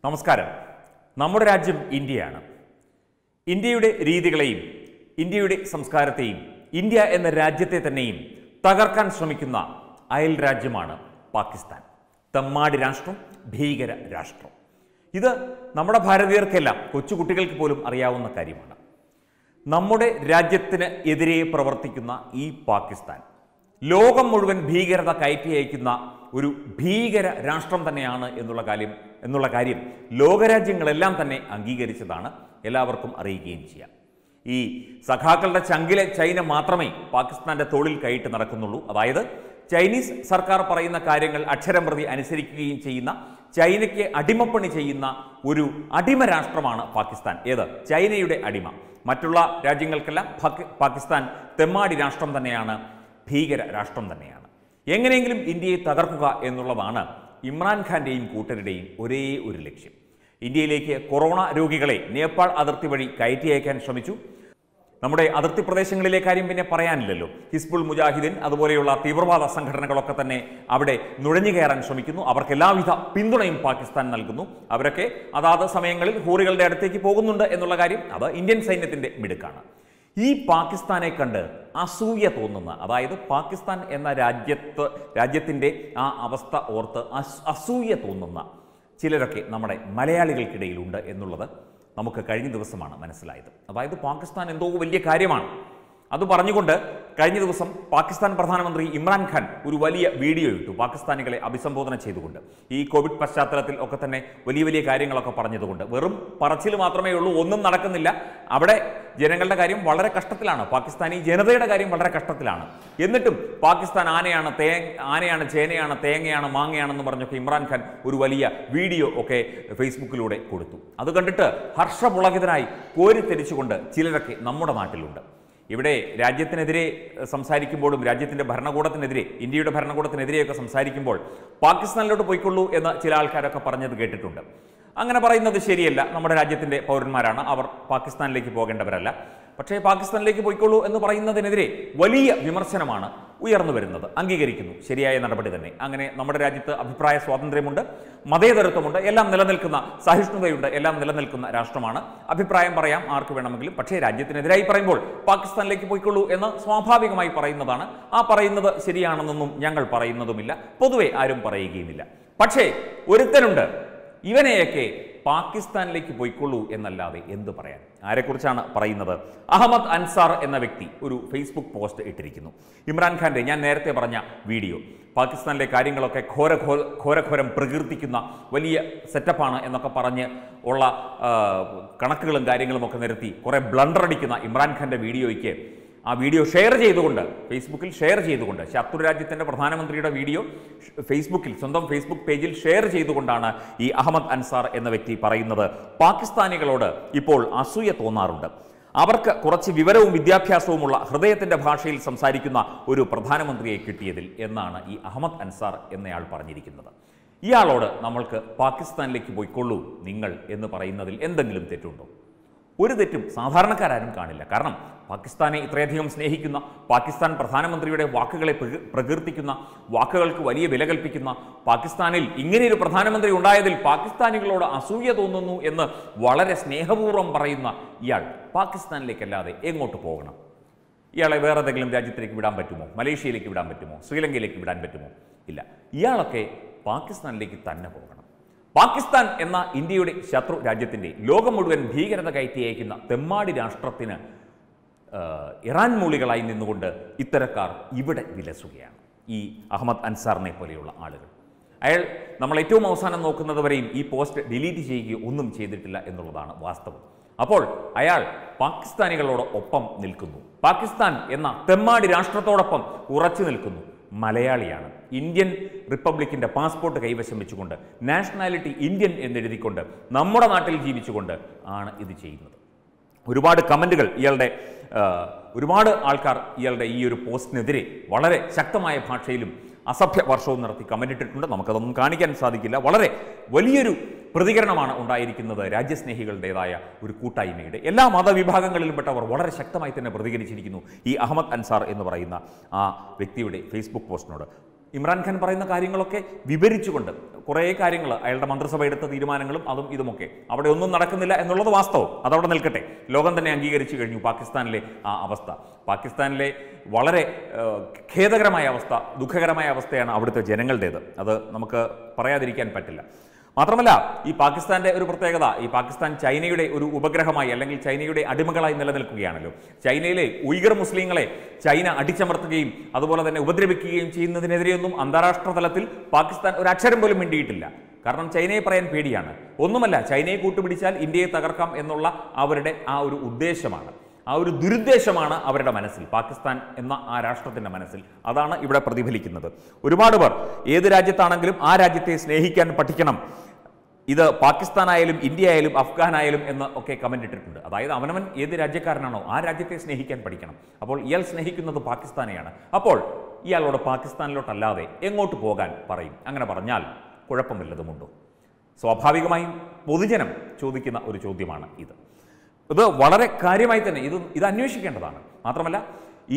നമസ്കാരം നമ്മുടെ രാജ്യം ഇന്ത്യയാണ് ഇന്ത്യയുടെ രീതികളെയും ഇന്ത്യയുടെ സംസ്കാരത്തെയും ഇന്ത്യ എന്ന രാജ്യത്തെ തന്നെയും തകർക്കാൻ ശ്രമിക്കുന്ന അയൽ രാജ്യമാണ് പാകിസ്ഥാൻ തെമ്മാടി രാഷ്ട്രം ഭീകര രാഷ്ട്രം ഇത് നമ്മുടെ ഭാരതീയർക്കെല്ലാം കൊച്ചുകുട്ടികൾക്ക് പോലും അറിയാവുന്ന കാര്യമാണ് നമ്മുടെ രാജ്യത്തിന് എതിരെ പ്രവർത്തിക്കുന്ന ഈ പാകിസ്ഥാൻ ലോകം മുഴുവൻ ഭീകരത കയറ്റി അയക്കുന്ന ഒരു ഭീകര രാഷ്ട്രം തന്നെയാണ് എന്നുള്ള കാര്യം എന്നുള്ള കാര്യം ലോകരാജ്യങ്ങളെല്ലാം തന്നെ അംഗീകരിച്ചതാണ് എല്ലാവർക്കും അറിയുകയും ചെയ്യാം ഈ സഖാക്കളുടെ ചങ്കിലെ ചൈന മാത്രമേ പാകിസ്ഥാന്റെ തോളിൽ കൈയിട്ട് നടക്കുന്നുള്ളൂ അതായത് ചൈനീസ് സർക്കാർ പറയുന്ന കാര്യങ്ങൾ അക്ഷരം പ്രതി അനുസരിക്കുകയും ചെയ്യുന്ന ചൈനയ്ക്ക് അടിമപ്പണി ചെയ്യുന്ന ഒരു അടിമ രാഷ്ട്രമാണ് പാകിസ്ഥാൻ ഏത് ചൈനയുടെ അടിമ മറ്റുള്ള രാജ്യങ്ങൾക്കെല്ലാം പാകി- പാകിസ്ഥാൻ തെമ്മാടി രാഷ്ട്രം തന്നെയാണ് ഭീകര രാഷ്ട്രം തന്നെയാണ് എങ്ങനെയെങ്കിലും ഇന്ത്യയെ തകർക്കുക എന്നുള്ളതാണ് ഇമ്രാൻഖാന്റെയും കൂട്ടരുടെയും ഒരേ ഒരു ലക്ഷ്യം ഇന്ത്യയിലേക്ക് കൊറോണ രോഗികളെ നേപ്പാൾ അതിർത്തി വഴി കയറ്റി അയക്കാൻ ശ്രമിച്ചു നമ്മുടെ അതിർത്തി പ്രദേശങ്ങളിലെ കാര്യം പിന്നെ പറയാനില്ലല്ലോ ഹിസ്ബുൾ മുജാഹിദീൻ അതുപോലെയുള്ള തീവ്രവാദ സംഘടനകളൊക്കെ തന്നെ അവിടെ നുഴഞ്ഞു കയറാൻ ശ്രമിക്കുന്നു അവർക്ക് എല്ലാവിധ പിന്തുണയും പാകിസ്ഥാൻ നൽകുന്നു അവരൊക്കെ അതാത് സമയങ്ങളിൽ ഹൂറികളുടെ അടുത്തേക്ക് പോകുന്നുണ്ട് എന്നുള്ള കാര്യം അത് ഇന്ത്യൻ സൈന്യത്തിന്റെ മിടുക്കാണ് ഈ പാകിസ്ഥാനെ കണ്ട് അസൂയ തോന്നുന്ന അതായത് പാകിസ്ഥാൻ എന്ന രാജ്യത്ത് രാജ്യത്തിൻ്റെ ആ അവസ്ഥ ഓർത്ത് അസ് അസൂയ തോന്നുന്ന ചിലരൊക്കെ നമ്മുടെ മലയാളികൾക്കിടയിലുണ്ട് എന്നുള്ളത് നമുക്ക് കഴിഞ്ഞ ദിവസമാണ് മനസ്സിലായത് അതായത് പാകിസ്ഥാൻ എന്തോ വലിയ കാര്യമാണ് അത് പറഞ്ഞുകൊണ്ട് കഴിഞ്ഞ ദിവസം പാകിസ്ഥാൻ പ്രധാനമന്ത്രി ഇമ്രാൻഖാൻ ഒരു വലിയ വീഡിയോ ഇട്ടു പാകിസ്ഥാനികളെ അഭിസംബോധന ചെയ്തുകൊണ്ട് ഈ കോവിഡ് പശ്ചാത്തലത്തിൽ ഒക്കെ തന്നെ വലിയ വലിയ കാര്യങ്ങളൊക്കെ പറഞ്ഞതുകൊണ്ട് വെറും പറച്ചിൽ മാത്രമേ ഉള്ളൂ ഒന്നും നടക്കുന്നില്ല അവിടെ ജനങ്ങളുടെ കാര്യം വളരെ കഷ്ടത്തിലാണ് പാകിസ്ഥാനി ജനതയുടെ കാര്യം വളരെ കഷ്ടത്തിലാണ് എന്നിട്ടും പാകിസ്ഥാൻ ആനയാണ് തേ ആനയാണ് ചേനയാണ് തേങ്ങയാണ് മാങ്ങയാണെന്ന് പറഞ്ഞൊക്കെ ഇമ്രാൻഖാൻ ഒരു വലിയ വീഡിയോ ഒക്കെ ഫേസ്ബുക്കിലൂടെ കൊടുത്തു അത് കണ്ടിട്ട് ഹർഷപുളകിതനായി കോരിത്തെരിച്ചുകൊണ്ട് ചിലരൊക്കെ നമ്മുടെ നാട്ടിലുണ്ട് ഇവിടെ രാജ്യത്തിനെതിരെ എഹ്, സംസാരിക്കുമ്പോഴും രാജ്യത്തിൻ്റെ ഭരണകൂടത്തിനെതിരെ ഇന്ത്യയുടെ ഭരണകൂടത്തിനെതിരെയൊക്കെ സംസാരിക്കുമ്പോൾ പാകിസ്ഥാനിലോട്ട് പോയിക്കൊള്ളൂ എന്ന് ചില ആൾക്കാരൊക്കെ പറഞ്ഞത് കേട്ടിട്ടുണ്ട് അങ്ങനെ പറയുന്നത് ശരിയല്ല നമ്മുടെ രാജ്യത്തിൻ്റെ പൗരന്മാരാണ് അവർ പാകിസ്ഥാനിലേക്ക് പോകേണ്ടവരല്ല പക്ഷേ പാകിസ്ഥാനിലേക്ക് പോയിക്കൊള്ളൂ എന്ന് പറയുന്നതിനെതിരെ വലിയ വിമർശനമാണ് ഉയർന്നു വരുന്നത് അംഗീകരിക്കുന്നു ശരിയായ നടപടി തന്നെ അങ്ങനെ നമ്മുടെ രാജ്യത്ത് അഭിപ്രായ സ്വാതന്ത്ര്യമുണ്ട് മതേതരത്വമുണ്ട് എല്ലാം നിലനിൽക്കുന്ന സഹിഷ്ണുതയുണ്ട് എല്ലാം നിലനിൽക്കുന്ന രാഷ്ട്രമാണ് അഭിപ്രായം പറയാം ആർക്ക് വേണമെങ്കിലും പക്ഷേ രാജ്യത്തിനെതിരായി പറയുമ്പോൾ പാകിസ്ഥാനിലേക്ക് പോയിക്കൊള്ളൂ എന്ന് സ്വാഭാവികമായി പറയുന്നതാണ് ആ പറയുന്നത് ശരിയാണെന്നൊന്നും ഞങ്ങൾ പറയുന്നതുമില്ല പൊതുവെ ആരും പറയുകയുമില്ല പക്ഷേ ഒരുത്തനുണ്ട് ഇവനെയൊക്കെ പാകിസ്ഥാനിലേക്ക് പോയിക്കൊള്ളൂ എന്നല്ലാതെ എന്ത് പറയാൻ ആരെക്കുറിച്ചാണ് പറയുന്നത് അഹമ്മദ് അൻസാർ എന്ന വ്യക്തി ഒരു ഫേസ്ബുക്ക് പോസ്റ്റ് ഇട്ടിരിക്കുന്നു ഇമ്രാൻഖാന്റെ ഞാൻ നേരത്തെ പറഞ്ഞ വീഡിയോ പാകിസ്ഥാനിലെ കാര്യങ്ങളൊക്കെ ഘോര ഘോ- ഘോരഘോരം പ്രകീർത്തിക്കുന്ന വലിയ സെറ്റപ്പാണ് എന്നൊക്കെ പറഞ്ഞ് ഉള്ള ആ, കണക്കുകളും കാര്യങ്ങളും ഒക്കെ നിരത്തി കുറേ ബ്ലണ്ടർ അടിക്കുന്ന ഇമ്രാൻഖാന്റെ വീഡിയോയ്ക്ക് ആ വീഡിയോ ഷെയർ ചെയ്തുകൊണ്ട് ഫേസ്ബുക്കിൽ ഷെയർ ചെയ്തുകൊണ്ട് ശത്രു രാജ്യത്തിൻ്റെ പ്രധാനമന്ത്രിയുടെ വീഡിയോ ഷ് ഫേസ്ബുക്കിൽ സ്വന്തം ഫേസ്ബുക്ക് പേജിൽ ഷെയർ ചെയ്തുകൊണ്ടാണ് ഈ അഹമ്മദ് അൻസാർ എന്ന വ്യക്തി പറയുന്നത് പാകിസ്ഥാനികളോട് ഇപ്പോൾ അസൂയ തോന്നാറുണ്ട് അവർക്ക് കുറച്ച് വിവരവും വിദ്യാഭ്യാസവുമുള്ള ഹൃദയത്തിൻ്റെ ഭാഷയിൽ സംസാരിക്കുന്ന ഒരു പ്രധാനമന്ത്രിയെ കിട്ടിയതിൽ എന്നാണ് ഈ അഹമ്മദ് അൻസാർ എന്നയാൾ പറഞ്ഞിരിക്കുന്നത് ഇയാളോട് നമ്മൾക്ക് പാകിസ്ഥാനിലേക്ക് പോയിക്കൊള്ളൂ നിങ്ങൾ എന്ന് പറയുന്നതിൽ എന്തെങ്കിലും തെറ്റുണ്ടോ ഒരു തെറ്റും സാധാരണക്കാരും കാണില്ല കാരണം പാകിസ്ഥാനെ ഇത്രയധികം സ്നേഹിക്കുന്ന പാകിസ്ഥാൻ പ്രധാനമന്ത്രിയുടെ വാക്കുകളെ പ്രകീ- പ്രകീർത്തിക്കുന്ന വാക്കുകൾക്ക് വലിയ വില കൽപ്പിക്കുന്ന പാകിസ്ഥാനിൽ ഇങ്ങനെയൊരു പ്രധാനമന്ത്രി ഉണ്ടായതിൽ പാകിസ്ഥാനികളോട് അസൂയ തോന്നുന്നു എന്ന് വളരെ സ്നേഹപൂർവ്വം പറയുന്ന ഇയാൾ പാകിസ്ഥാനിലേക്കല്ലാതെ എങ്ങോട്ട് പോകണം ഇയാളെ വേറെ ഏതെങ്കിലും രാജ്യത്തിലേക്ക് വിടാൻ പറ്റുമോ മലേഷ്യയിലേക്ക് വിടാൻ പറ്റുമോ ശ്രീലങ്കയിലേക്ക് വിടാൻ പറ്റുമോ ഇല്ല ഇയാളൊക്കെ പാകിസ്ഥാനിലേക്ക് തന്നെ പോകണം പാകിസ്ഥാൻ എന്ന ഇന്ത്യയുടെ ശത്രു രാജ്യത്തിൻ്റെ ലോകം മുഴുവൻ ഭീകരത കയറ്റി അയക്കുന്ന തെമ്മാടി രാഷ്ട്രത്തിന് ആ, ഇറാൻ മൂളികളായി നിന്നുകൊണ്ട് ഇത്തരക്കാർ ഇവിടെ വിലസുകയാണ് ഈ അഹമ്മദ് അൻസാറിനെ പോലെയുള്ള ആളുകൾ അയാൾ നമ്മൾ ഏറ്റവും അവസാനം നോക്കുന്നത് വരെയും ഈ പോസ്റ്റ് ഡിലീറ്റ് ചെയ്യുകയോ ഒന്നും ചെയ്തിട്ടില്ല എന്നുള്ളതാണ് വാസ്തവം അപ്പോൾ അയാൾ പാകിസ്ഥാനികളോട് ഒപ്പം നിൽക്കുന്നു പാകിസ്ഥാൻ എന്ന തെമ്മാടി രാഷ്ട്രത്തോടൊപ്പം ഉറച്ചു നിൽക്കുന്നു മലയാളിയാണ് ഇന്ത്യൻ റിപ്പബ്ലിക്കിന്റെ പാസ്പോർട്ട് കൈവശം വെച്ചുകൊണ്ട് നാഷണാലിറ്റി ഇന്ത്യൻ എന്നെഴുതിക്കൊണ്ട് നമ്മുടെ നാട്ടിൽ ജീവിച്ചുകൊണ്ട് ആണ് ഇത് ചെയ്യുന്നത് ഒരുപാട് കമൻറ്റുകൾ ഇയാളുടെ ആ, ഒരുപാട് ആൾക്കാർ ഇയാളുടെ ഈ ഒരു പോസ്റ്റിനെതിരെ വളരെ ശക്തമായ ഭാഷയിലും അസഭ്യ വർഷവും നടത്തി കമൻ്റ് ഇട്ടിട്ടുണ്ട് നമുക്കതൊന്നും കാണിക്കാൻ സാധിക്കില്ല വളരെ വലിയൊരു പ്രതികരണമാണ് ഉണ്ടായിരിക്കുന്നത് രാജ്യസ്നേഹികളുടേതായ ഒരു കൂട്ടായ്മയുടെ എല്ലാ മതവിഭാഗങ്ങളിലും പെട്ടവർ വളരെ ശക്തമായി തന്നെ പ്രതികരിച്ചിരിക്കുന്നു ഈ അഹമ്മദ് അൻസാർ എന്ന് പറയുന്ന ആ വ്യക്തിയുടെ ഫേസ്ബുക്ക് പോസ്റ്റിനോട് ഇമ്രാൻഖാൻ പറയുന്ന കാര്യങ്ങളൊക്കെ വിവരിച്ചുകൊണ്ട് കുറേ കാര്യങ്ങൾ അയാളുടെ മന്ത്രിസഭ എടുത്ത തീരുമാനങ്ങളും അതും ഇതുമൊക്കെ അവിടെ ഒന്നും നടക്കുന്നില്ല എന്നുള്ളത് വാസ്തവം അതവിടെ നിൽക്കട്ടെ ലോകം തന്നെ അംഗീകരിച്ചു കഴിഞ്ഞു പാകിസ്ഥാനിലെ ആ അവസ്ഥ പാകിസ്ഥാനിലെ വളരെ ഏഹ്, ഖേദകരമായ അവസ്ഥ ദുഃഖകരമായ അവസ്ഥയാണ് അവിടുത്തെ ജനങ്ങളുടേത് അത് നമുക്ക് പറയാതിരിക്കാൻ പറ്റില്ല മാത്രമല്ല ഈ പാകിസ്ഥാന്റെ ഒരു പ്രത്യേകത ഈ പാകിസ്ഥാൻ ചൈനയുടെ ഒരു ഉപഗ്രഹമായി അല്ലെങ്കിൽ ചൈനയുടെ അടിമകളായി നിലനിൽക്കുകയാണല്ലോ ചൈനയിലെ ഉയ്ഗർ മുസ്ലിങ്ങളെ ചൈന അടിച്ചമർത്തുകയും അതുപോലെ തന്നെ ഉപദ്രവിക്കുകയും ചെയ്യുന്നതിനെതിരെയൊന്നും അന്താരാഷ്ട്ര തലത്തിൽ പാകിസ്ഥാൻ ഒരു അക്ഷരം പോലും മിണ്ടിയിട്ടില്ല കാരണം ചൈനയെ പറയാൻ പേടിയാണ് ഒന്നുമല്ല ചൈനയെ കൂട്ടുപിടിച്ചാൽ ഇന്ത്യയെ തകർക്കാം എന്നുള്ള അവരുടെ ആ ഒരു ഉദ്ദേശമാണ് ആ ഒരു ദുരുദ്ദേശമാണ് അവരുടെ മനസ്സിൽ പാകിസ്ഥാൻ എന്ന ആ രാഷ്ട്രത്തിന്റെ മനസ്സിൽ അതാണ് ഇവിടെ പ്രതിഫലിക്കുന്നത് ഒരുപാട് പേർ ഏത് രാജ്യത്താണെങ്കിലും ആ രാജ്യത്തെ സ്നേഹിക്കാൻ പഠിക്കണം ഇത് പാകിസ്ഥാനായാലും ഇന്ത്യ ആയാലും അഫ്ഗാൻ ആയാലും എന്ന് ഒക്കെ കമന്റ് ഇട്ടിട്ടുണ്ട് അതായത് അവനവൻ ഏത് രാജ്യക്കാരനാണോ ആ രാജ്യത്തെ സ്നേഹിക്കാൻ പഠിക്കണം അപ്പോൾ ഇയാൾ സ്നേഹിക്കുന്നത് പാകിസ്ഥാനെയാണ് അപ്പോൾ ഇയാളോട് പാകിസ്ഥാനിലോട്ടല്ലാതെ എങ്ങോട്ട് പോകാൻ പറയും അങ്ങനെ പറഞ്ഞാൽ കുഴപ്പമില്ലതുമുണ്ടോ സ്വാഭാവികമായും പൊതുജനം ചോദിക്കുന്ന ഒരു ചോദ്യമാണ് ഇത് ഇത് വളരെ കാര്യമായി തന്നെ ഇത് ഇത് അന്വേഷിക്കേണ്ടതാണ് മാത്രമല്ല ഈ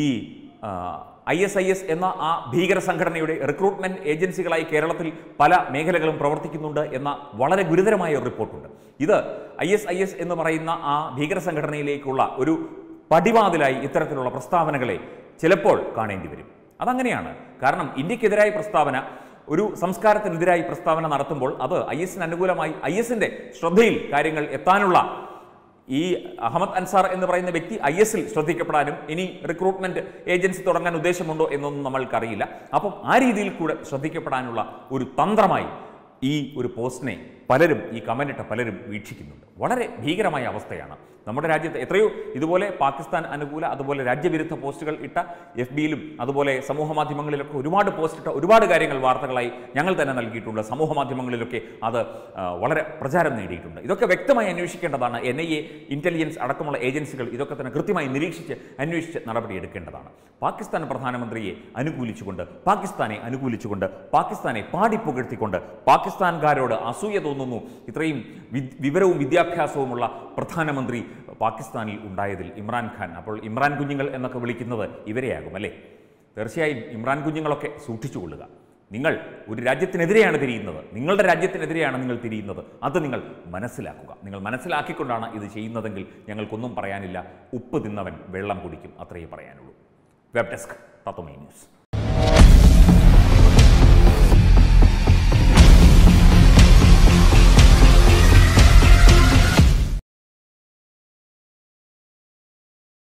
ഐ എസ് ഐ എസ് എന്ന ആ ഭീകര സംഘടനയുടെ റിക്രൂട്ട്മെന്റ് ഏജൻസികളായി കേരളത്തിൽ പല മേഖലകളും പ്രവർത്തിക്കുന്നുണ്ട് എന്ന വളരെ ഗുരുതരമായ ഒരു റിപ്പോർട്ടുണ്ട് ഇത് ഐ എസ് ഐ എസ് എന്ന് പറയുന്ന ആ ഭീകര സംഘടനയിലേക്കുള്ള ഒരു പടിവാതിലായി ഇത്തരത്തിലുള്ള പ്രസ്താവനകളെ ചിലപ്പോൾ കാണേണ്ടി വരും അതങ്ങനെയാണ് കാരണം ഇന്ത്യക്കെതിരായ പ്രസ്താവന ഒരു സംസ്കാരത്തിനെതിരായി പ്രസ്താവന നടത്തുമ്പോൾ അത് ഐ എസിന് അനുകൂലമായി ഐ എസിന്റെ ശ്രദ്ധയിൽ കാര്യങ്ങൾ എത്താനുള്ള ഈ അഹമ്മദ് അൻസാർ എന്ന് പറയുന്ന വ്യക്തി ഐ എസിൽ ശ്രദ്ധിക്കപ്പെടാനും ഇനി റിക്രൂട്ട്മെന്റ് ഏജൻസി തുടങ്ങാൻ ഉദ്ദേശമുണ്ടോ എന്നൊന്നും നമ്മൾക്കറിയില്ല അപ്പം ആ രീതിയിൽ കൂടെ ശ്രദ്ധിക്കപ്പെടാനുള്ള ഒരു തന്ത്രമായി ഈ ഒരു പോസ്റ്റിനെ പലരും ഈ കമന്റ് ഇട്ട പലരും വീക്ഷിക്കുന്നുണ്ട് വളരെ ഭീകരമായ അവസ്ഥയാണ് നമ്മുടെ രാജ്യത്ത് എത്രയോ ഇതുപോലെ പാകിസ്ഥാൻ അനുകൂല അതുപോലെ രാജ്യവിരുദ്ധ പോസ്റ്റുകൾ ഇട്ട എഫ് ബിയിലും അതുപോലെ സമൂഹ മാധ്യമങ്ങളിലൊക്കെ ഒരുപാട് പോസ്റ്റ് ഇട്ട ഒരുപാട് കാര്യങ്ങൾ വാർത്തകളായി ഞങ്ങൾ തന്നെ നൽകിയിട്ടുണ്ട് സമൂഹ മാധ്യമങ്ങളിലൊക്കെ അത് ആ, വളരെ പ്രചാരം നേടിയിട്ടുണ്ട് ഇതൊക്കെ വ്യക്തമായി അന്വേഷിക്കേണ്ടതാണ് എൻ ഐ എ ഇന്റലിജൻസ് അടക്കമുള്ള ഏജൻസികൾ ഇതൊക്കെ തന്നെ കൃത്യമായി നിരീക്ഷിച്ച് അന്വേഷിച്ച് നടപടിയെടുക്കേണ്ടതാണ് പാകിസ്ഥാൻ പ്രധാനമന്ത്രിയെ അനുകൂലിച്ചുകൊണ്ട് പാകിസ്ഥാനെ അനുകൂലിച്ചുകൊണ്ട് പാകിസ്ഥാനെ പാടിപ്പുകഴ്ത്തിക്കൊണ്ട് പാകിസ്ഥാൻകാരോട് അസൂയ തോന്നുന്നു ഇത്രയും വി- വിവരവും വിദ്യാഭ്യാസവുമുള്ള പ്രധാനമന്ത്രി പാകിസ്ഥാനിൽ ഉണ്ടായതിൽ ഇമ്രാൻഖാൻ അപ്പോൾ ഇമ്രാൻ കുഞ്ഞുങ്ങൾ എന്നൊക്കെ വിളിക്കുന്നത് ഇവരെയാകും അല്ലേ തീർച്ചയായും ഇമ്രാൻ കുഞ്ഞുങ്ങളൊക്കെ സൂക്ഷിച്ചുകൊള്ളുക നിങ്ങൾ ഒരു രാജ്യത്തിനെതിരെയാണ് തിരിയുന്നത് നിങ്ങളുടെ രാജ്യത്തിനെതിരെയാണ് നിങ്ങൾ തിരിയുന്നത് അത് നിങ്ങൾ മനസ്സിലാക്കുക നിങ്ങൾ മനസ്സിലാക്കിക്കൊണ്ടാണ് ഇത് ചെയ്യുന്നതെങ്കിൽ ഞങ്ങൾക്കൊന്നും പറയാനില്ല ഉപ്പ് തിന്നവൻ വെള്ളം കുടിക്കും അത്രയേ പറയാനുള്ളൂ വെബ് ഡെസ്ക് തത്വമേ ന്യൂസ്